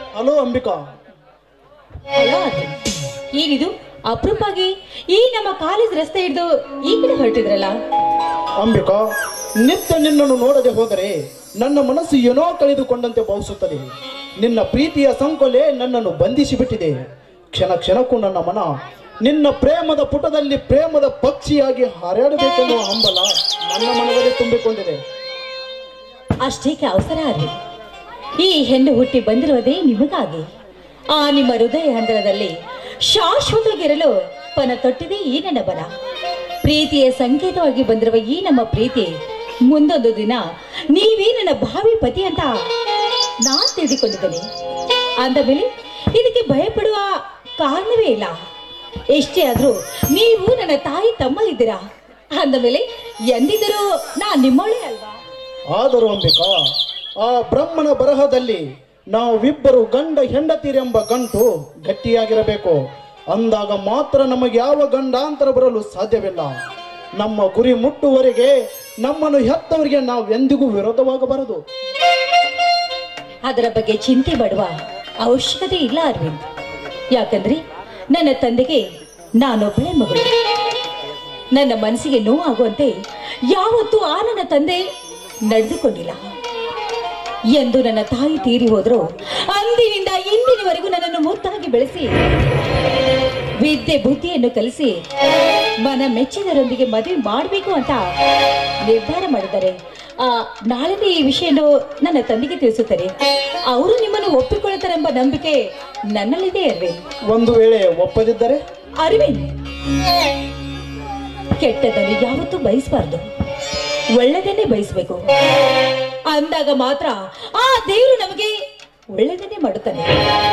hello Ambika ಅಲ್ಲ ಅದು ಏನಿದು ಅಪರೂಪಾಗಿ ಈ ನಮ್ಮ ಕಾಲೇಜ್ ರಸ್ತೆ ಹಿಡಿದು ಈ ಕಡೆ ಹೊರಟಿದ್ರಲ್ಲ ಅಂಬಿಕಾ ನಿತ್ಯ ನಿನ್ನನ್ನು ನೋಡದೆ ಹೋದರೆ ನನ್ನ ಮನಸ್ಸು ಏನೋ ಕಳೆದುಕೊಂಡಂತೆ ಭಾವಿಸುತ್ತದೆ ನಿನ್ನ ಪ್ರೀತಿಯ ಸಂಕೊಲೆ ನನ್ನನ್ನು ಬಂಧಿಸಿ ಬಿಟ್ಟಿದೆ ಕ್ಷಣ ಕ್ಷಣಕ್ಕೂ ನನ್ನ ಮನ ನಿನ್ನ ಪ್ರೇಮದ ಪುಟದಲ್ಲಿ ಪ್ರೇಮದ ಪಕ್ಷಿಯಾಗಿ ಹಾರಾಡಬೇಕೆನ್ನುವ ಹಂಬಲ ನನ್ನ ಮನದಲ್ಲಿ ತುಂಬಿಕೊಂಡಿದೆ ಅಷ್ಟೇಕೆ ಅವಸರ ಅರಿ ಈ ಹೆಣ್ಣು ಹುಟ್ಟಿ ಬಂದಿರುವುದೇ ನಿಮಗಾಗಿ ಆ ನಿಮ್ಮ ಹೃದಯ ಹಂದರದಲ್ಲಿ ಶಾಶ್ವತವಾಗಿರಲು ಪನ ತೊಟ್ಟಿದೆ ಈ ನನ್ನ ಬಲ ಪ್ರೀತಿಯ ಸಂಕೇತವಾಗಿ ಬಂದಿರುವ ಈ ನಮ್ಮ ಪ್ರೀತಿ ಮುಂದೊಂದು ದಿನ ನೀವೇ ನನ್ನ ಭಾವಿ ಪತಿ ಅಂತ ನಾನ್ ತಿಳಿದುಕೊಂಡಿದ್ದೇನೆ ಅಂದ ಮೇಲೆ ಇದಕ್ಕೆ ಭಯಪಡುವ ಕಾರಣವೇ ಇಲ್ಲ ಎಷ್ಟೇ ಆದ್ರೂ ನೀವು ನನ್ನ ತಾಯಿ ತಮ್ಮ ಇದ್ದೀರಾ ಅಂದ ಮೇಲೆ ಎಂದಿದ್ದರೂ ನಾ ನಿಮ್ಮೊಳೆ ಅಲ್ವಾ ಆದರೂ ಅಂಬಿಕಾ ಆ ಬ್ರಹ್ಮನ ಬರಹದಲ್ಲಿ ನಾವಿಬ್ಬರು ಗಂಡ ಹೆಂಡತಿರೆಂಬ ಗಂಟು ಗಟ್ಟಿಯಾಗಿರಬೇಕು ಅಂದಾಗ ಮಾತ್ರ ನಮಗೆ ಯಾವ ಗಂಡಾಂತರ ಬರಲು ಸಾಧ್ಯವಿಲ್ಲ ನಮ್ಮ ಗುರಿ ಮುಟ್ಟುವರೆಗೆ ನಮ್ಮನ್ನು ಹೆತ್ತವರಿಗೆ ನಾವೆಂದಿಗೂ ವಿರೋಧವಾಗಬಾರದು ಅದರ ಬಗ್ಗೆ ಚಿಂತೆ ಮಾಡುವ ಅವಶ್ಯಕತೆ ಇಲ್ಲ ಅರವಿಂದ್ ಯಾಕಂದ್ರೆ ನನ್ನ ತಂದೆಗೆ ನಾನೊಬ್ಬಳೇ ಮಗಳು ನನ್ನ ಮನಸ್ಸಿಗೆ ನೋವಾಗುವಂತೆ ಯಾವತ್ತೂ ಆ ನನ್ನ ತಂದೆ ನಡೆದುಕೊಂಡಿಲ್ಲ ಎಂದು ನನ್ನ ತಾಯಿ ತೀರಿ ಹೋದ್ರು ಅಂದಿನಿಂದ ಇಂದಿನವರೆಗೂ ನನ್ನನ್ನು ಮುದ್ದಾಗಿ ಬೆಳೆಸಿ ವಿದ್ಯೆ ಬುದ್ಧಿಯನ್ನು ಕಲಿಸಿ ಮನ ಮೆಚ್ಚಿದರೊಂದಿಗೆ ಮದುವೆ ಮಾಡಬೇಕು ಅಂತ ನಿರ್ಧಾರ ಮಾಡಿದ್ದಾರೆ ಆ, ನಾಳೆನೇ ಈ ವಿಷಯವನ್ನು ನನ್ನ ತಂದೆಗೆ ತಿಳಿಸುತ್ತಾರೆ ಅವರು ನಿಮ್ಮನ್ನು ಒಪ್ಪಿಕೊಳ್ಳುತ್ತಾರೆಂಬ ನಂಬಿಕೆ ನನ್ನಲ್ಲಿದೆ ಅರವಿಂದ್ ಒಂದು ವೇಳೆ ಒಪ್ಪದಿದ್ದರೆ ಅರವಿಂದ್ ಕೆಟ್ಟದನ್ನು ಯಾವತ್ತೂ ಬಯಸಬಾರ್ದು ಒಳ್ಳೆದನ್ನೇ ಬಯಸಬೇಕು ಅಂದಾಗ ಮಾತ್ರ ಆ ದೇವರು ನಮಗೆ ಒಳ್ಳೆದನ್ನೇ ಮಾಡುತ್ತಾನೆ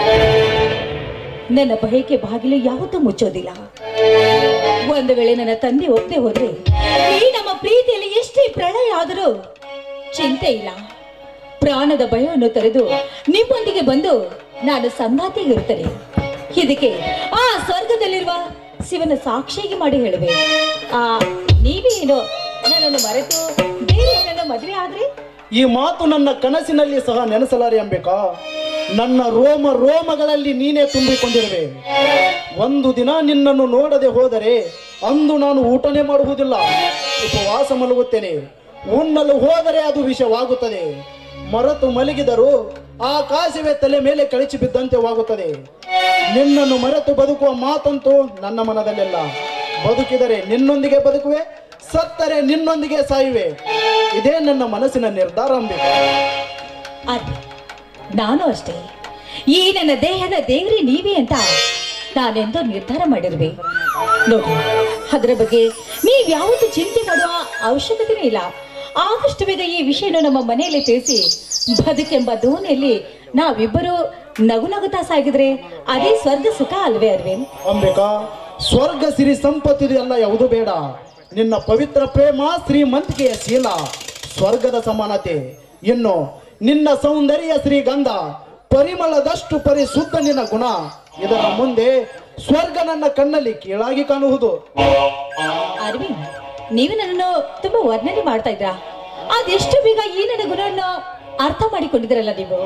ನನ್ನ ಬಯಕೆ ಬಾಗಿಲು ಯಾವತ್ತೂ ಮುಚ್ಚೋದಿಲ್ಲ ಒಂದು ವೇಳೆ ನನ್ನ ತಂದೆ ಒಪ್ಪದೆ ಹೋದ್ರೆ ಈ ನಮ್ಮ ಪ್ರೀತಿಯಲ್ಲಿ ಎಷ್ಟೇ ಪ್ರಳಯ ಆದರೂ ಚಿಂತೆ ಇಲ್ಲ ಪ್ರಾಣದ ಭಯವನ್ನು ತೊರೆದು ನಿಮ್ಮೊಂದಿಗೆ ಬಂದು ನಾನು ಸಂಗಾತಿಗಿರುತ್ತೇನೆ ಇದಕ್ಕೆ ಆ ಸ್ವರ್ಗದಲ್ಲಿರುವ ಶಿವನ ಸಾಕ್ಷಿಯಾಗಿ ಮಾಡಿ ಹೇಳುವೆ ಆ ನೀವೇನು ನನ್ನನ್ನು ಮರೆತು ಬೇರೆ ನನ್ನ ಮದುವೆ ಆದ್ರೆ ಈ ಮಾತು ನನ್ನ ಕನಸಿನಲ್ಲಿ ಸಹ ನೆನೆಸಲಾರೆ ಅಂಬೇಕಾ ನನ್ನ ರೋಮ ರೋಮಗಳಲ್ಲಿ ನೀನೇ ತುಂಬಿಕೊಂಡಿರುವೆ ಒಂದು ದಿನ ನಿನ್ನನ್ನು ನೋಡದೆ ಹೋದರೆ ಅಂದು ನಾನು ಊಟನೇ ಮಾಡುವುದಿಲ್ಲ ಉಪವಾಸ ಮಲಗುತ್ತೇನೆ ಉಣ್ಣಲು ಹೋದರೆ ಅದು ವಿಷವಾಗುತ್ತದೆ ಮರೆತು ಮಲಗಿದರೂ ಆಕಾಶವೇ ತಲೆ ಮೇಲೆ ಕಳಚಿ ಬಿದ್ದಂತೆ ವಾಗುತ್ತದೆ ನಿನ್ನನ್ನು ಮರೆತು ಬದುಕುವ ಮಾತಂತೂ ನನ್ನ ಮನದಲ್ಲೆಲ್ಲ ಬದುಕಿದರೆ ನಿನ್ನೊಂದಿಗೆ ಬದುಕುವೆ ಸತ್ತರೆ ನಿನ್ನೊಂದಿಗೆ ಸಾಯುವೆ ಇದೇ ನನ್ನ ಮನಸ್ಸಿನ ನಿರ್ಧಾರ ಅಂಬೇಕು ಅದ್ ನಾನು ಅಷ್ಟೇ ಈ ನನ್ನ ದೇಹದ ದೇವರೇ ನೀವೇ ಅಂತ ನಾನೆಂದೋ ನಿರ್ಧಾರ ಮಾಡಿರುವೆ ನೋಡಿ ಅದರ ಬಗ್ಗೆ ನೀವ್ ಯಾವತ್ತೂ ಚಿಂತೆ ಮಾಡುವ ಅವಶ್ಯಕತೆನೇ ಇಲ್ಲ ಆದಷ್ಟು ಬೇಗ ಈ ವಿಷಯನ ನಮ್ಮ ಮನೆಯಲ್ಲಿ ತಿಳಿಸಿ ಬದುಕೆಂಬ ದೋಣಿಯಲ್ಲಿ ನಾವಿಬ್ಬರು ನಗು ನಗುತ್ತಾ ಸಾಗಿದ್ರೆ ಅದೇ ಸ್ವರ್ಗ ಸುಖ ಅಲ್ವೇ ಅರ್ವಿಂದ್ ಅಂಬಿಕಾ ಸ್ವರ್ಗ ಸಿರಿ ಸಂಪತ್ತಿದು ಎಲ್ಲ ಯಾವುದು ಬೇಡ ನಿನ್ನ ಪವಿತ್ರ ಪ್ರೇಮ ಶ್ರೀಮಂತಿಕೆಯ ಶೀಲ ಸ್ವರ್ಗದ ಸಮಾನತೆ ಇನ್ನು ನಿನ್ನ ಸೌಂದರ್ಯ ಶ್ರೀಗಂಧ ಪರಿಮಳದಷ್ಟು ಪರಿಶುದ್ಧ ನಿನ್ನ ಗುಣ ಇದರ ಮುಂದೆ ಸ್ವರ್ಗ ನನ್ನ ಕಣ್ಣಲ್ಲಿ ಕೀಳಾಗಿ ಕಾಣುವುದು ಅರವಿಂದ್ ನೀವು ನನ್ನನ್ನು ತುಂಬಾ ವರ್ಣನೆ ಮಾಡ್ತಾ ಇದ್ರಾ ಅದೆಷ್ಟು ಬೇಗ ಈ ನನ್ನ ಗುಣವನ್ನು ಅರ್ಥ ಮಾಡಿಕೊಂಡಿದ್ದೀರಲ್ಲ ನೀವು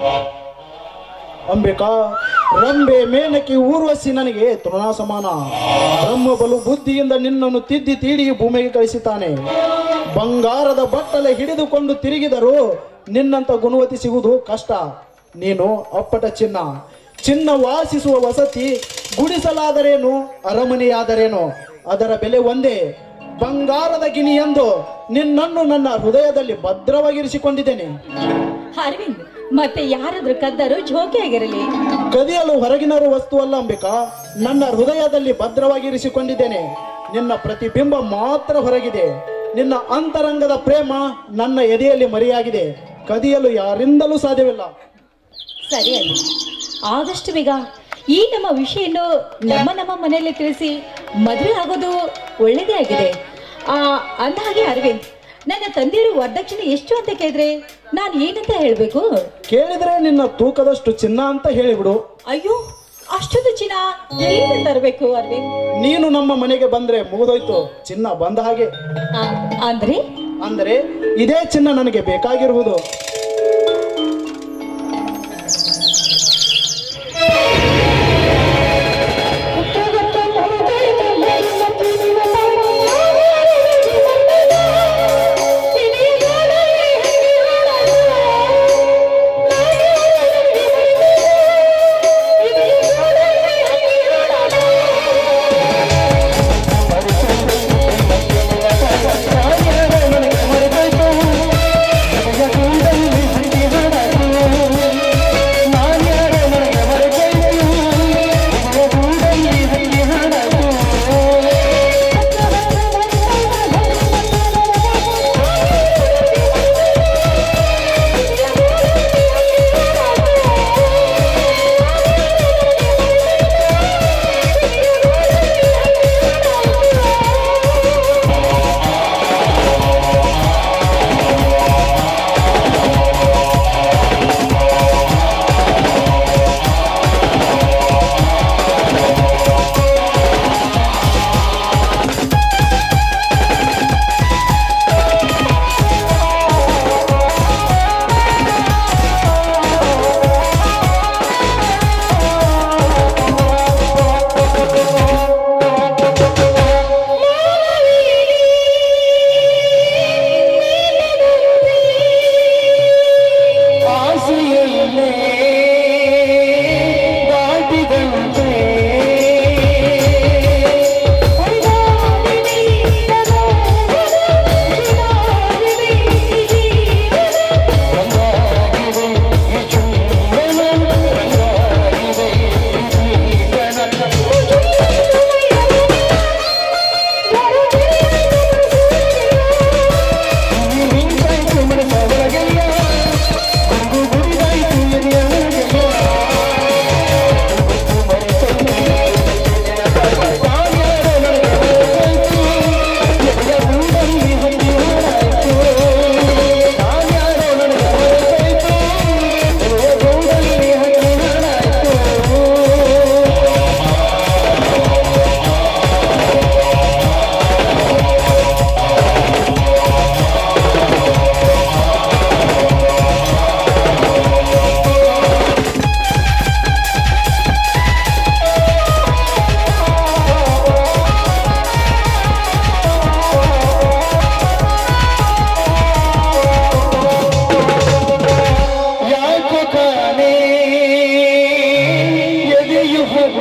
ಅಂಬಿಕಾ ರಂಬೆ ಮೇನಕಿ ಊರ್ವಶಿ ನನಗೆ ತೃಣ ಸಮಾನ ಬ್ರಹ್ಮ ಬಲು ಬುದ್ಧಿಯಿಂದ ನಿನ್ನನ್ನು ತಿದ್ದಿ ತೀಡಿ ಈ ಭೂಮಿಗೆ ಕಳಿಸುತ್ತಾನೆ ಬಂಗಾರದ ಬಟ್ಟಲೆ ಹಿಡಿದುಕೊಂಡು ತಿರುಗಿದರೂ ನಿನ್ನಂತ ಗುಣವತಿ ಸಿಗುವುದು ಕಷ್ಟ ನೀನು ಅಪ್ಪಟ ಚಿನ್ನ ಚಿನ್ನ ವಾಸಿಸುವ ವಸತಿ ಗುಡಿಸಲಾದರೇನು ಅರಮನೆಯಾದರೇನು ಅದರ ಬೆಲೆ ಒಂದೇ ಬಂಗಾರದ ಗಿನಿ ಎಂದು ನಿನ್ನನ್ನು ನನ್ನ ಹೃದಯದಲ್ಲಿ ಭದ್ರವಾಗಿರಿಸಿಕೊಂಡಿದ್ದೇನೆ ಅರವಿಂದ್ ಮತ್ತೆ ಯಾರಾದ್ರೂ ಕದ್ದರು ಜೋಕೆ ಆಗಿರಲಿ ಕದಿಯಲು ಹೊರಗಿನರು ವಸ್ತು ಅಲ್ಲ ಅಂಬಿಕಾ ನನ್ನ ಹೃದಯದಲ್ಲಿ ಭದ್ರವಾಗಿರಿಸಿಕೊಂಡಿದ್ದೇನೆ ನಿನ್ನ ಪ್ರತಿಬಿಂಬ ಮಾತ್ರ ಹೊರಗಿದೆ ನಿನ್ನ ಅಂತರಂಗದ ಪ್ರೇಮ ನನ್ನ ಎದೆಯಲ್ಲಿ ಮರೆಯಾಗಿದೆ ಕದಿಯಲು ಯಾರಿಂದಲೂ ಸಾಧ್ಯವಿಲ್ಲ ಸರಿ ಅಲ್ಲ ಆದಷ್ಟು ಬೇಗ ಈ ನಮ್ಮ ವಿಷಯನ್ನು ನಮ್ಮ ನಮ್ಮ ಮನೆಯಲ್ಲಿ ತಿಳಿಸಿ ಮದುವೆ ಆಗೋದು ಒಳ್ಳೇದೇ ಆಗಿದೆ ಆ ಅಂದಹಾಗೆ ಅರವಿಂದ್ ನನ್ನ ತಂದೆಯರು ವರದಕ್ಷಿಣೆ ಎಷ್ಟು ಅಂತ ಕೇಳಿದ್ರೆ ನಾನು ಏನಂತ ಹೇಳ್ಬೇಕು ಕೇಳಿದ್ರೆ ನಿನ್ನ ತೂಕದಷ್ಟು ಚಿನ್ನ ಅಂತ ಹೇಳಿಬಿಡು ಅಯ್ಯೋ ಅಷ್ಟೊಂದು ಚಿನ್ನ ಎಲ್ಲಿಂದ ತರಬೇಕು ಅರವಿಂದ್ ನೀನು ನಮ್ಮ ಮನೆಗೆ ಬಂದ್ರೆ ಮುಗಿದೋಯ್ತು ಚಿನ್ನ ಬಂದ ಹಾಗೆ ಆ, ಅಂದ್ರೆ ಅಂದರೆ ಇದೇ ಚಿನ್ನ ನನಗೆ ಬೇಕಾಗಿರುವುದು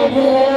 ಠಠಠಠ